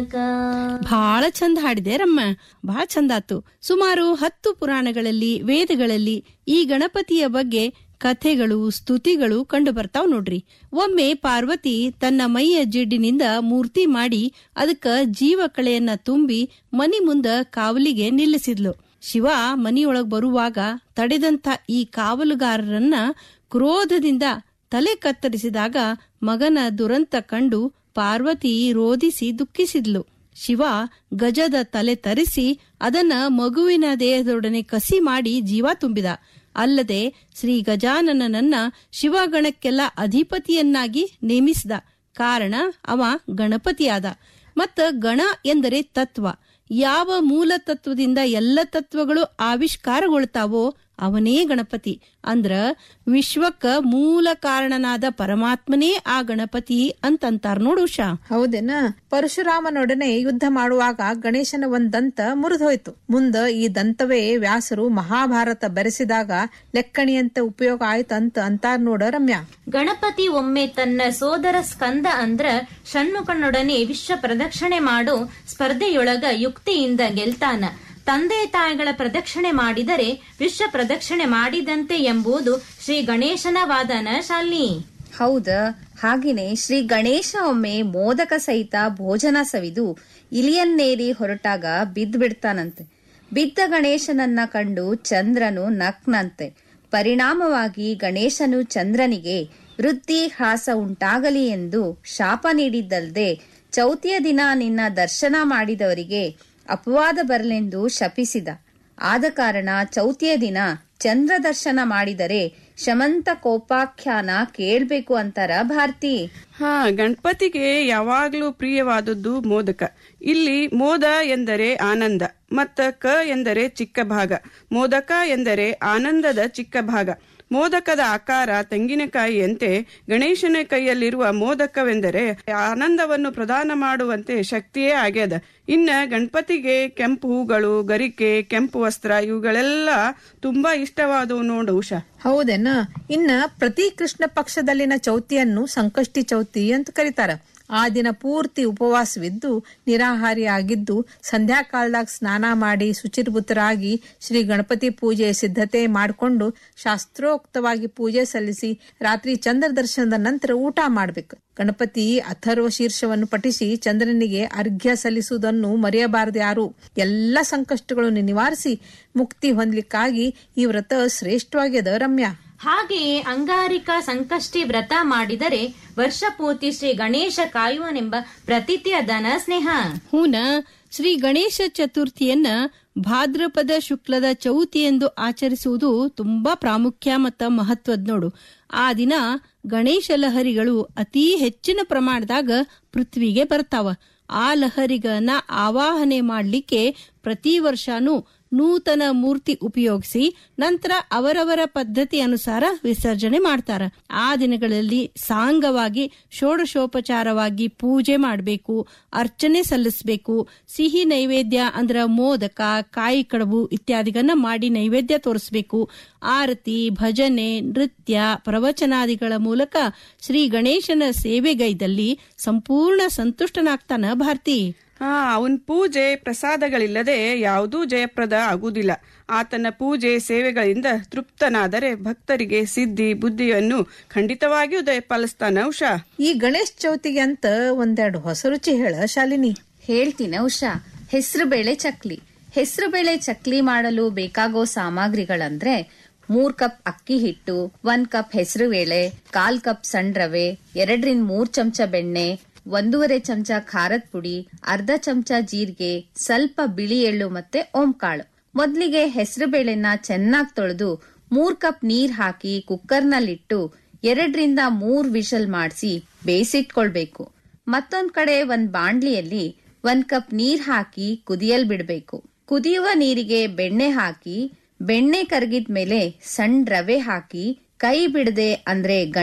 ಜನಕ ಬಹಳ ಚಂದ ಹಾಡಿದೆ ರಮ್ಮ ಬಹಳ ಚಂದ ಆತು ಸುಮಾರು ಹತ್ತು ಪುರಾಣಗಳಲ್ಲಿ ವೇದಗಳಲ್ಲಿ ಈ ಗಣಪತಿಯ ಬಗ್ಗೆ ಕಥೆಗಳು ಸ್ತುತಿಗಳು ಕಂಡು ಬರ್ತಾವ್ ನೋಡ್ರಿ ಒಮ್ಮೆ ಪಾರ್ವತಿ ತನ್ನ ಮೈಯ ಜಿಡ್ಡಿನಿಂದ ಮೂರ್ತಿ ಮಾಡಿ ಅದಕ್ಕ ಜೀವ ಕಳೆಯನ್ನ ತುಂಬಿ ಮನಿ ಮುಂದ ಕಾವಲಿಗೆ ನಿಲ್ಲಿಸಿದ್ಲು ಶಿವ ಮನಿಯೊಳಗ್ ಬರುವಾಗ ತಡೆದಂತ ಈ ಕಾವಲುಗಾರರನ್ನ ಕ್ರೋಧದಿಂದ ತಲೆ ಕತ್ತರಿಸಿದಾಗ ಮಗನ ದುರಂತ ಕಂಡು ಪಾರ್ವತಿ ರೋಧಿಸಿ ದುಃಖಿಸಿದ್ಲು ಶಿವ ಗಜದ ತಲೆ ತರಿಸಿ ಅದನ್ನ ಮಗುವಿನ ದೇಹದೊಡನೆ ಕಸಿ ಮಾಡಿ ಜೀವ ತುಂಬಿದ ಅಲ್ಲದೆ ಶ್ರೀ ಗಜಾನನನ್ನ ಶಿವಗಣಕ್ಕೆಲ್ಲ ಅಧಿಪತಿಯನ್ನಾಗಿ ನೇಮಿಸಿದ ಕಾರಣ ಅವ ಗಣಪತಿಯಾದ ಮತ್ತ ಗಣ ಎಂದರೆ ತತ್ವ ಯಾವ ಮೂಲ ತತ್ವದಿಂದ ಎಲ್ಲ ತತ್ವಗಳು ಆವಿಷ್ಕಾರಗೊಳ್ತಾವೋ ಅವನೇ ಗಣಪತಿ ಅಂದ್ರ ವಿಶ್ವಕ್ಕ ಮೂಲ ಕಾರಣನಾದ ಪರಮಾತ್ಮನೇ ಆ ಗಣಪತಿ ಅಂತಂತಾರ ನೋಡು ಉಷಾ ಹೌದೇನ ಪರಶುರಾಮನೊಡನೆ ಯುದ್ಧ ಮಾಡುವಾಗ ಗಣೇಶನ ಒಂದ್ ದಂತ ಮುರಿದೋಯ್ತು ಮುಂದ ಈ ದಂತವೇ ವ್ಯಾಸರು ಮಹಾಭಾರತ ಬೆರೆಸಿದಾಗ ಲೆಕ್ಕಣಿಯಂತ ಉಪಯೋಗ ಆಯ್ತಂತ ಅಂತಾರ್ ನೋಡ ರಮ್ಯಾ ಗಣಪತಿ ಒಮ್ಮೆ ತನ್ನ ಸೋದರ ಸ್ಕಂದ ಅಂದ್ರ ಷಣ್ಮುಖನೊಡನೆ ವಿಶ್ವ ಪ್ರದಕ್ಷಿಣೆ ಮಾಡೋ ಸ್ಪರ್ಧೆಯೊಳಗ ಯುಕ್ತಿಯಿಂದ ಗೆಲ್ತಾನ ತಂದೆ ತಾಯಿಗಳ ಪ್ರದಕ್ಷಿಣೆ ಮಾಡಿದರೆ ವಿಶ್ವ ಪ್ರದಕ್ಷಿಣೆ ಮಾಡಿದಂತೆ ಎಂಬುದು ಶ್ರೀ ಗಣೇಶನ ವಾದನ ಶಾಲಿನಿ ಹೌದ ಹಾಗೇನೆ ಶ್ರೀ ಗಣೇಶ ಒಮ್ಮೆ ಮೋದಕ ಸಹಿತ ಭೋಜನ ಸವಿದು ಇಲಿಯನ್ನೇರಿ ಹೊರಟಾಗ ಬಿದ್ದು ಬಿಡ್ತಾನಂತೆ ಬಿದ್ದ ಗಣೇಶನನ್ನ ಕಂಡು ಚಂದ್ರನು ನಕ್ನಂತೆ ಪರಿಣಾಮವಾಗಿ ಗಣೇಶನು ಚಂದ್ರನಿಗೆ ವೃದ್ಧಿ ಹ್ರಾಸ ಉಂಟಾಗಲಿ ಎಂದು ಶಾಪ ನೀಡಿದ್ದಲ್ಲದೆ ಚೌತಿಯ ದಿನ ನಿನ್ನ ದರ್ಶನ ಮಾಡಿದವರಿಗೆ ಅಪವಾದ ಬರಲೆಂದು ಶಪಿಸಿದ ಆದ ಕಾರಣ ಚೌತಿಯ ದಿನ ಚಂದ್ರ ದರ್ಶನ ಮಾಡಿದರೆ ಶಮಂತ ಕೋಪಾಖ್ಯಾನ ಕೇಳ್ಬೇಕು ಅಂತಾರ ಭಾರತಿ ಹಾ ಗಣಪತಿಗೆ ಯಾವಾಗ್ಲೂ ಪ್ರಿಯವಾದದ್ದು ಮೋದಕ ಇಲ್ಲಿ ಮೋದ ಎಂದರೆ ಆನಂದ ಮತ್ತ ಕ ಎಂದರೆ ಚಿಕ್ಕ ಭಾಗ ಮೋದಕ ಎಂದರೆ ಆನಂದದ ಚಿಕ್ಕ ಭಾಗ ಮೋದಕದ ಆಕಾರ ತೆಂಗಿನಕಾಯಿಯಂತೆ ಗಣೇಶನ ಕೈಯಲ್ಲಿರುವ ಮೋದಕವೆಂದರೆ ಆನಂದವನ್ನು ಪ್ರದಾನ ಮಾಡುವಂತೆ ಶಕ್ತಿಯೇ ಆಗ್ಯದ ಇನ್ನ ಗಣಪತಿಗೆ ಕೆಂಪು ಹೂಗಳು ಗರಿಕೆ ಕೆಂಪು ವಸ್ತ್ರ ಇವುಗಳೆಲ್ಲ ತುಂಬಾ ಇಷ್ಟವಾದವು ನೋಡು ಉಷಾ ಹೌದೇನ ಇನ್ನ ಪ್ರತಿ ಕೃಷ್ಣ ಪಕ್ಷದಲ್ಲಿನ ಚೌತಿಯನ್ನು ಸಂಕಷ್ಟಿ ಚೌತಿ ಅಂತ ಕರೀತಾರ ಆ ದಿನ ಪೂರ್ತಿ ಉಪವಾಸವಿದ್ದು ನಿರಾಹಾರಿ ಆಗಿದ್ದು ಸಂಧ್ಯಾಕಾಲದಾಗ ಸ್ನಾನ ಮಾಡಿ ಶುಚಿರ್ಭೂತರಾಗಿ ಶ್ರೀ ಗಣಪತಿ ಪೂಜೆ ಸಿದ್ಧತೆ ಮಾಡಿಕೊಂಡು ಶಾಸ್ತ್ರೋಕ್ತವಾಗಿ ಪೂಜೆ ಸಲ್ಲಿಸಿ ರಾತ್ರಿ ಚಂದ್ರ ದರ್ಶನದ ನಂತರ ಊಟ ಮಾಡ್ಬೇಕು ಗಣಪತಿ ಅಥರ್ವ ಶೀರ್ಷವನ್ನು ಪಠಿಸಿ ಚಂದ್ರನಿಗೆ ಅರ್ಘ್ಯ ಸಲ್ಲಿಸುವುದನ್ನು ಮರೆಯಬಾರದು ಯಾರು ಎಲ್ಲ ಸಂಕಷ್ಟಗಳನ್ನು ನಿವಾರಿಸಿ ಮುಕ್ತಿ ಹೊಂದಲಿಕ್ಕಾಗಿ ಈ ವ್ರತ ಶ್ರೇಷ್ಠವಾಗ್ಯದ ರಮ್ಯಾ ಹಾಗೆಯೇ ಅಂಗಾರಿಕಾ ಸಂಕಷ್ಟಿ ವ್ರತ ಮಾಡಿದರೆ ವರ್ಷ ಪೂರ್ತಿ ಶ್ರೀ ಗಣೇಶ ಕಾಯುವನೆಂಬ ಪ್ರತೀತಿ ಅದನ ಸ್ನೇಹ ಹೂನ ಶ್ರೀ ಗಣೇಶ ಚತುರ್ಥಿಯನ್ನ ಭಾದ್ರಪದ ಶುಕ್ಲದ ಚೌತಿ ಎಂದು ಆಚರಿಸುವುದು ತುಂಬಾ ಪ್ರಾಮುಖ್ಯ ಮತ್ತ ಮಹತ್ವದ್ ನೋಡು ಆ ದಿನ ಗಣೇಶ ಲಹರಿಗಳು ಅತೀ ಹೆಚ್ಚಿನ ಪ್ರಮಾಣದಾಗ ಪೃಥ್ವಿಗೆ ಬರ್ತಾವ ಆ ಲಹರಿಗಳನ್ನ ಆವಾಹನೆ ಮಾಡ್ಲಿಕ್ಕೆ ಪ್ರತಿ ವರ್ಷನೂ ನೂತನ ಮೂರ್ತಿ ಉಪಯೋಗಿಸಿ ನಂತರ ಅವರವರ ಪದ್ಧತಿ ಅನುಸಾರ ವಿಸರ್ಜನೆ ಮಾಡ್ತಾರ ಆ ದಿನಗಳಲ್ಲಿ ಸಾಂಗವಾಗಿ ಷೋಡಶೋಪಚಾರವಾಗಿ ಪೂಜೆ ಮಾಡಬೇಕು ಅರ್ಚನೆ ಸಲ್ಲಿಸಬೇಕು ಸಿಹಿ ನೈವೇದ್ಯ ಅಂದ್ರ ಮೋದಕ ಕಾಯಿ ಕಡುಬು ಇತ್ಯಾದಿಗಳನ್ನ ಮಾಡಿ ನೈವೇದ್ಯ ತೋರಿಸ್ಬೇಕು ಆರತಿ ಭಜನೆ ನೃತ್ಯ ಪ್ರವಚನಾದಿಗಳ ಮೂಲಕ ಶ್ರೀ ಗಣೇಶನ ಸೇವೆಗೈದಲ್ಲಿ ಸಂಪೂರ್ಣ ಸಂತುಷ್ಟನಾಗ್ತಾನ ಭಾರತಿ ಹಾ ಅವನ್ ಪೂಜೆ ಪ್ರಸಾದಗಳಿಲ್ಲದೆ ಯಾವುದೂ ಜಯಪ್ರದ ಆಗುವುದಿಲ್ಲ ಆತನ ಪೂಜೆ ಸೇವೆಗಳಿಂದ ತೃಪ್ತನಾದರೆ ಭಕ್ತರಿಗೆ ಸಿದ್ಧಿ ಬುದ್ಧಿಯನ್ನು ಖಂಡಿತವಾಗಿಯೂ ದಯಪಾಲಿಸ್ತಾನ ಉಷಾ ಈ ಗಣೇಶ್ ಚೌತಿಗೆ ಅಂತ ಒಂದೆರಡು ಹೊಸ ರುಚಿ ಹೇಳ ಶಾಲಿನಿ ಹೇಳ್ತೀನಿ ಉಷಾ ಹೆಸರುಬೇಳೆ ಚಕ್ಲಿ ಹೆಸರುಬೇಳೆ ಚಕ್ಲಿ ಮಾಡಲು ಬೇಕಾಗೋ ಸಾಮಗ್ರಿಗಳಂದ್ರೆ ಮೂರ್ ಕಪ್ ಅಕ್ಕಿ ಹಿಟ್ಟು ಒಂದ್ ಕಪ್ ಹೆಸರುಬೇಳೆ ಕಾಲ್ ಕಪ್ ಸಣ್ಣ ರವೆ ಎರಡರಿಂದ ಮೂರ್ ಚಮಚ ಬೆಣ್ಣೆ ಒಂದೂವರೆ ಚಮಚ ಖಾರದ ಪುಡಿ ಅರ್ಧ ಚಮಚ ಜೀರಿಗೆ ಸ್ವಲ್ಪ ಬಿಳಿ ಎಳ್ಳು ಮತ್ತೆ ಓಂಕಾಳು ಮೊದ್ಲಿಗೆ ಹೆಸರುಬೇಳೆನ ಚೆನ್ನಾಗಿ ತೊಳೆದು ಮೂರ್ ಕಪ್ ನೀರ್ ಹಾಕಿ ಕುಕ್ಕರ್ನಲ್ಲಿಟ್ಟು ಎರಡರಿಂದ ಮೂರ್ ವಿಷಲ್ ಮಾಡಿಸಿ ಬೇಯಿಸಿಟ್ಕೊಳ್ಬೇಕು ಮತ್ತೊಂದ್ ಕಡೆ ಒಂದ್ ಬಾಂಡ್ಲಿಯಲ್ಲಿ ಒಂದ್ ಕಪ್ ನೀರ್ ಹಾಕಿ ಕುದಿಯಲ್ ಬಿಡ್ಬೇಕು ಕುದಿಯುವ ನೀರಿಗೆ ಬೆಣ್ಣೆ ಹಾಕಿ ಬೆಣ್ಣೆ ಕರಗಿದ್ಮೇಲೆ ಸಣ್ಣ ರವೆ ಹಾಕಿ ಕೈ ಬಿಡದೆ ಅಂದ್ರೆ